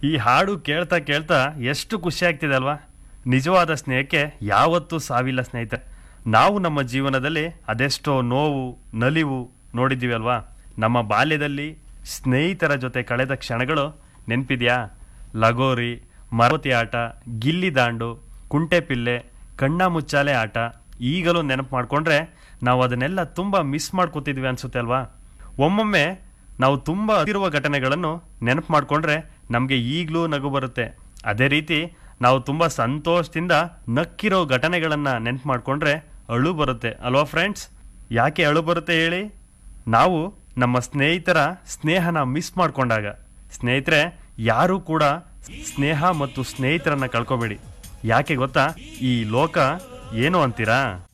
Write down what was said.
ಈ ಹಾಡು ಕೇಳ್ತಾ ಕೇಳ್ತಾ ಎಷ್ಟು ಖುಷಿ ಆಗ್ತಿದೆ ಅಲ್ವಾ ನಿಜವಾದ ಸ್ನೇಹಕ್ಕೆ ಯಾವತ್ತೂ ಸಾವಿಲ್ಲ ಸ್ನೇಹಿತರೆ ನಾವು ನಮ್ಮ ಜೀವನದಲ್ಲಿ ಅದೆಷ್ಟೋ ನೋವು ನಲಿವು ನೋಡಿದ್ದೀವಿ ಅಲ್ವಾ ನಮ್ಮ ಬಾಲ್ಯದಲ್ಲಿ ಸ್ನೇಹಿತರ ಜೊತೆ ಕಳೆದ ಕ್ಷಣಗಳು ನೆನಪಿದ್ಯಾ ಲಗೋರಿ ಮರವತಿ ಆಟ ಗಿಲ್ಲಿ ದಾಂಡು ಕುಂಟೆಪಿಲ್ಲೆ ಕಣ್ಣ ಮುಚ್ಚಾಲೆ ಆಟ ಈಗಲೂ ನೆನಪು ಮಾಡ್ಕೊಂಡ್ರೆ ನಾವು ಅದನ್ನೆಲ್ಲ ತುಂಬ ಮಿಸ್ ಮಾಡ್ಕೋತಿದ್ವಿ ಅನ್ಸುತ್ತೆ ಅಲ್ವಾ ಒಮ್ಮೊಮ್ಮೆ ನಾವು ತುಂಬ ಇರುವ ಘಟನೆಗಳನ್ನು ನೆನಪು ಮಾಡ್ಕೊಂಡ್ರೆ ನಮಗೆ ಈಗಲೂ ನಗು ಬರುತ್ತೆ ಅದೇ ರೀತಿ ನಾವು ತುಂಬ ಸಂತೋಷದಿಂದ ನಕ್ಕಿರೋ ಘಟನೆಗಳನ್ನು ನೆನಪು ಮಾಡ್ಕೊಂಡ್ರೆ ಅಳು ಬರುತ್ತೆ ಅಲ್ವಾ ಫ್ರೆಂಡ್ಸ್ ಯಾಕೆ ಅಳು ಬರುತ್ತೆ ಹೇಳಿ ನಾವು ನಮ್ಮ ಸ್ನೇಹಿತರ ಸ್ನೇಹನ ಮಿಸ್ ಮಾಡ್ಕೊಂಡಾಗ ಸ್ನೇಹಿತರೆ ಯಾರೂ ಕೂಡ ಸ್ನೇಹ ಮತ್ತು ಸ್ನೇಹಿತರನ್ನ ಕಳ್ಕೊಬೇಡಿ ಯಾಕೆ ಗೊತ್ತಾ ಈ ಲೋಕ ಏನು ಅಂತೀರಾ